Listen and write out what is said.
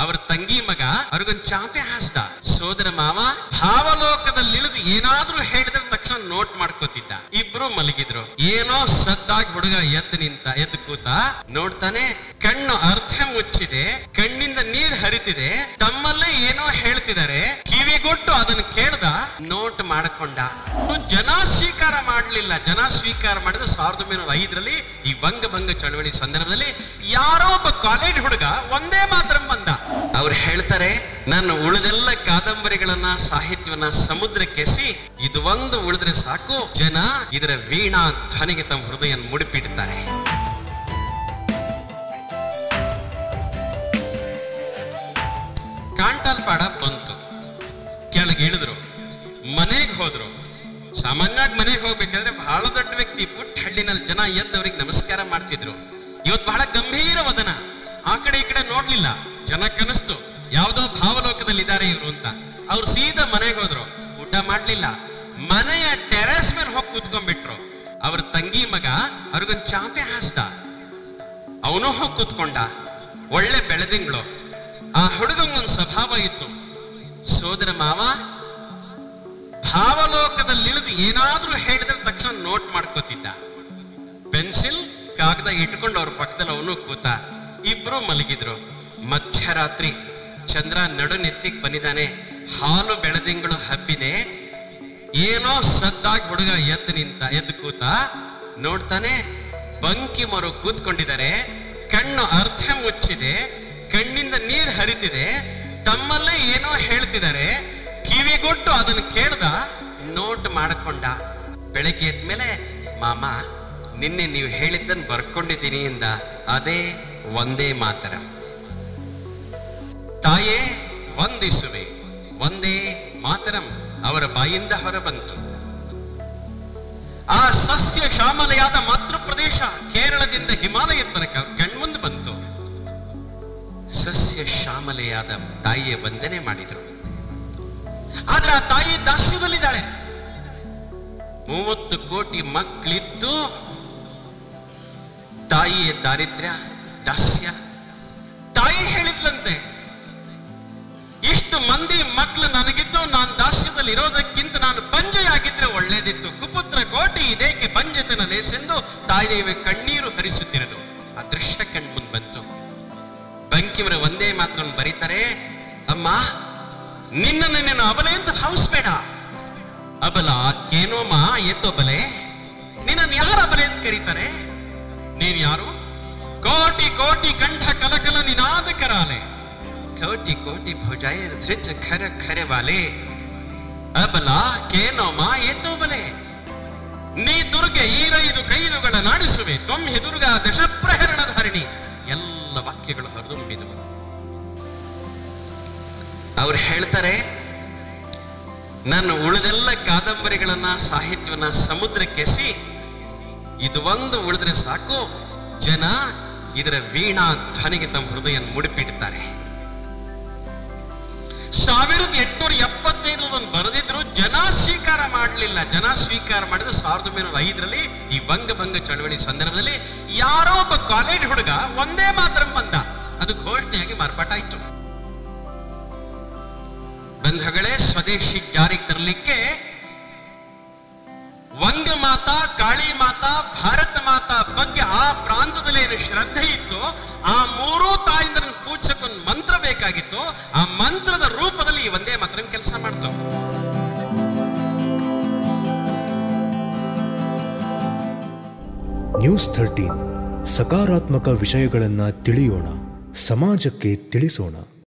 ಅವ್ರ ತಂಗಿ ಮಗ ಅವ್ರಿಗೊಂದ್ ಚಾಪೆ ಹಾಸ್ದ ಸೋದರ ಮಾವ ಭಾವಲೋಕದಲ್ಲಿ ಇಳಿದು ಏನಾದ್ರೂ ಹೇಳಿದ್ರೆ ತಕ್ಷಣ ನೋಟ್ ಮಾಡ್ಕೋತಿದ್ದ ಇಬ್ರು ಮಲಗಿದ್ರು ಏನೋ ಸದ್ದಾಗಿ ಹುಡುಗ ಎದ್ದು ನಿಂತ ಎದ್ದು ಕೂತ ನೋಡ್ತಾನೆ ಕಣ್ಣು ಅರ್ಧ ಮುಚ್ಚಿದೆ ಕಣ್ಣಿಂದ ನೀರ್ ಹರಿತಿದೆ ತಮ್ಮಲ್ಲೇ ಏನೋ ಹೇಳ್ತಿದ್ದಾರೆ ಕಿವಿಗೊಟ್ಟು ಅದನ್ನ ಕೇಳ್ದ ನೋಟ್ ಮಾಡ್ಕೊಂಡ ಜನ ಸ್ವೀಕಾರ ಮಾಡಲಿಲ್ಲ ಜನ ಸ್ವೀಕಾರ ಮಾಡಿದ ಸಾವಿರದ ಒಂಬೈನೂರ ಐದರಲ್ಲಿ ಈ ಬಂಗಭಂಗ ಚಳವಳಿ ಸಂದರ್ಭದಲ್ಲಿ ಯಾರೋ ಒಬ್ಬ ಕಾಲೇಜ್ ಹುಡುಗ ಒಂದೇ ಮಾತ್ರ ಬಂದ ಅವ್ರು ಹೇಳ್ತಾರೆ ನಾನು ಉಳಿದೆಲ್ಲ ಕಾದಂಬರಿಗಳನ್ನ ಸಾಹಿತ್ಯವನ್ನ ಸಮುದ್ರಕ್ಕೆ ಎಸಿ ಇದು ಒಂದು ಉಳಿದ್ರೆ ಸಾಕು ಜನ ಇದರ ವೀಣಾ ಧ್ವನಿಗೆ ತಮ್ಮ ಹೃದಯ ಮುಡಿಪಿಡ್ತಾರೆ ಕಾಂಟಾಲ್ ಪಾಡ ಬಂತು ಕೆಳಗೆ ಇಳಿದ್ರು ಮನೆಗೆ ಹೋದ್ರು ಸಾಮಾನ್ಯವಾಗಿ ಮನೆಗೆ ಹೋಗ್ಬೇಕಾದ್ರೆ ಬಹಳ ದೊಡ್ಡ ವ್ಯಕ್ತಿ ಪುಟ್ಟ ಹಳ್ಳಿನಲ್ಲಿ ಜನ ಎದ್ದವ್ರಿಗೆ ನಮಸ್ಕಾರ ಮಾಡ್ತಿದ್ರು ಇವತ್ತು ಬಹಳ ಗಂಭೀರ ವದನ ಆ ಕಡೆ ಈ ಕಡೆ ನೋಡ್ಲಿಲ್ಲ ಜನ ಕನಸ್ತು ಯಾವ್ದೋ ಭಾವಲೋಕದಲ್ಲಿ ಇದ್ದಾರೆ ಇವರು ಅಂತ ಅವ್ರು ಸೀದಾ ಮನೆಗೆ ಹೋದ್ರು ಊಟ ಮಾಡ್ಲಿಲ್ಲ ಮನೆಯ ಟೆರೆಸ್ ಮೇಲೆ ಹೋಗಿ ಕೂತ್ಕೊಂಡ್ಬಿಟ್ರು ಅವ್ರ ತಂಗಿ ಮಗ ಅವ್ರಿಗೊಂದ್ ಚಾಪೆ ಹಾಸ್ದ ಅವನು ಹೋಗಿ ಕೂತ್ಕೊಂಡ ಒಳ್ಳೆ ಬೆಳೆದಿಂಗಳು ಆ ಹುಡುಗಂಗೊಂದು ಸ್ವಭಾವ ಇತ್ತು ಸೋದರ ಮಾವ ಭಾವಲೋಕದಲ್ಲಿ ಇಳಿದು ಏನಾದ್ರೂ ಹೇಳಿದ್ರೆ ತಕ್ಷಣ ನೋಟ್ ಮಾಡ್ಕೋತಿದ್ದ ಪೆನ್ಸಿಲ್ ಕಾಗದ ಇಟ್ಕೊಂಡು ಅವ್ರ ಪಕ್ಕದಲ್ಲಿ ಅವನು ಕೂತ ಇಬ್ರು ಮಲಗಿದ್ರು ಮಧ್ಯರಾತ್ರಿ ಚಂದ್ರ ನಡು ನೆತ್ತಿಗೆ ಬಂದಿದ್ದಾನೆ ಹಾಲು ಬೆಳೆದಿಂಗಳು ಹಬ್ಬಿದೆ ಏನೋ ಸದ್ದಾಗಿ ಹುಡುಗ ಎದ್ದು ನಿಂತ ಎದ್ದು ಕೂತ ನೋಡ್ತಾನೆ ಬಂಕಿ ಮರು ಕೂತ್ಕೊಂಡಿದ್ದಾರೆ ಕಣ್ಣು ಅರ್ಧ ಮುಚ್ಚಿದೆ ಕಣ್ಣಿಂದ ನೀರ್ ಹರಿತಿದೆ ತಮ್ಮಲ್ಲೇ ಏನೋ ಹೇಳ್ತಿದ್ದಾರೆ ಕಿವಿಗೊಟ್ಟು ಅದನ್ನ ಕೇಳ್ದ ನೋಟ್ ಮಾಡ್ಕೊಂಡ ಬೆಳಗ್ಗೆ ಎದ್ಮೇಲೆ ಮಾಮ ನಿನ್ನೆ ನೀವು ಹೇಳಿದ್ದನ್ನು ಬರ್ಕೊಂಡಿದ್ದೀನಿ ಇಂದ ಅದೇ ಒಂದೇ ಮಾತರ ತಾಯೇ ವಂದಿಸುವೆ ಒಂದೇ ಮಾತರಂ ಅವರ ಬಾಯಿಂದ ಹೊರಬಂತು ಆ ಸಸ್ಯ ಶ್ಯಾಮಲೆಯಾದ ಮಾತೃ ಪ್ರದೇಶ ಕೇರಳದಿಂದ ಹಿಮಾಲಯ ತನಕ ಕಣ್ಮುಂದೆ ಬಂತು ಸಸ್ಯ ಶ್ಯಾಮಲೆಯಾದ ತಾಯಿಯ ವಂದನೆ ಮಾಡಿದ್ರು ಆದ್ರೆ ಆ ತಾಯಿ ದಾಸ್ಯದಲ್ಲಿದ್ದಾಳೆ ಮೂವತ್ತು ಕೋಟಿ ಮಕ್ಕಳಿದ್ದು ತಾಯಿಯ ದಾರಿದ್ರ್ಯ ದಾಸ್ಯ ತಾಯಿ ಹೇಳಿದ್ಲಂತೆ ಇಷ್ಟು ಮಂದಿ ಮಕ್ಕಳು ನನಗಿದ್ದು ನಾನು ದಾಸ್ಯದಲ್ಲಿ ಇರೋದಕ್ಕಿಂತ ನಾನು ಬಂಜೆಯಾಗಿದ್ರೆ ಒಳ್ಳೇದಿತ್ತು ಕುಪುತ್ರ ಕೋಟಿ ಇದೇಕೆ ಬಂಜೆತನ ಲೇಸೆಂದು ತಾಯಿದೇವಿ ಕಣ್ಣೀರು ಹರಿಸುತ್ತಿರದು ಆ ದೃಶ್ಯ ಕಣ್ಮುಂದ್ ಬಂತು ಬಂಕಿಮರ ಒಂದೇ ಮಾತನ್ನು ಬರೀತಾರೆ ಅಮ್ಮ ನಿನ್ನನ್ನು ನೀನು ಅಬಲೆ ಅಂತ ಭಾವಿಸ್ಬೇಡ ಅಬಲ ಕೇನೋಮ ಎತ್ತೊಬಲೆ ನಿನ್ನನ್ನು ಯಾರು ಅಬಲೆ ಅಂತ ಕರೀತಾರೆ ನೀನ್ ಯಾರು ಕೋಟಿ ಕೋಟಿ ಕಂಠ ಕಲಕಲ ನಿನಾದ ಕರಾಲೆ ಕೋಟಿ ಕೋಟಿ ಭುಜಾಯ ಧೃಜ ಖರ ಖರೆ ವಾಲೆ ಅಬಲ ಕೇನೋಮ ಎತ್ತೋಬಲೆ ನೀ ದುರ್ಗೆ ಈರೈದು ಕೈದುಗಳ ನಾಡಿಸುವೆ ತೊಮ್ಮೆ ದುರ್ಗ ದಶಪ್ರಹರಣ ಧಾರಿಣಿ ಎಲ್ಲ ವಾಕ್ಯಗಳು ಹರಿದುಂಬಿದವು ಅವ್ರು ಹೇಳ್ತಾರೆ ನಾನು ಉಳಿದೆಲ್ಲ ಕಾದಂಬರಿಗಳನ್ನ ಸಾಹಿತ್ಯವನ್ನ ಸಮುದ್ರಕ್ಕೆ ಎಸಿ ಇದು ಒಂದು ಉಳಿದ್ರೆ ಸಾಕು ಜನ ಇದರ ವೀಣಾ ಧ್ವನಿಗೆ ತಮ್ಮ ಹೃದಯ ಮುಡಿಪಿಡ್ತಾರೆ ಸಾವಿರದ ಎಂಟುನೂರ ಎಪ್ಪತ್ತೈದು ಬರೆದಿದ್ರು ಜನ ಸ್ವೀಕಾರ ಮಾಡಲಿಲ್ಲ ಜನ ಸ್ವೀಕಾರ ಮಾಡಿದ್ರು ಸಾವಿರದ ಒಂಬೈನೂರ ಐದರಲ್ಲಿ ಈ ಬಂಗಭಂಗ ಚಳವಳಿ ಸಂದರ್ಭದಲ್ಲಿ ಯಾರೋ ಒಬ್ಬ ಕಾಲೇಜ್ ಹುಡುಗ ಒಂದೇ ಮಾತ್ರ ಬಂದ ಅದು ಘೋಷಣೆಯಾಗಿ ಮಾರ್ಪಾಟ ಆಯ್ತು ಬಂಧುಗಳೇ ಸ್ವದೇಶಿ ಜಾರಿಗೆ ತರಲಿಕ್ಕೆ ವಂಗ ಮಾತಾ ಕಾಳಿ ಮಾತಾ ಭಾರತ ಮಾತಾ ಬಗ್ಗೆ ಆ ಪ್ರಾಂತದಲ್ಲಿ ಏನು ಶ್ರದ್ಧೆ ಇತ್ತು ಆ ಮೂರೂ ತಾಯಿಂದ್ರನ್ನ ಪೂಜಿಸಕ್ಕೊಂದು ಮಂತ್ರ ಬೇಕಾಗಿತ್ತು ಆ ಮಂತ್ರದ ರೂಪದಲ್ಲಿ ಈ ಒಂದೇ ಮಾತ್ರ ಕೆಲಸ ಮಾಡ್ತು ನ್ಯೂಸ್ ಥರ್ಟೀನ್ ಸಕಾರಾತ್ಮಕ ವಿಷಯಗಳನ್ನು ತಿಳಿಯೋಣ ಸಮಾಜಕ್ಕೆ ತಿಳಿಸೋಣ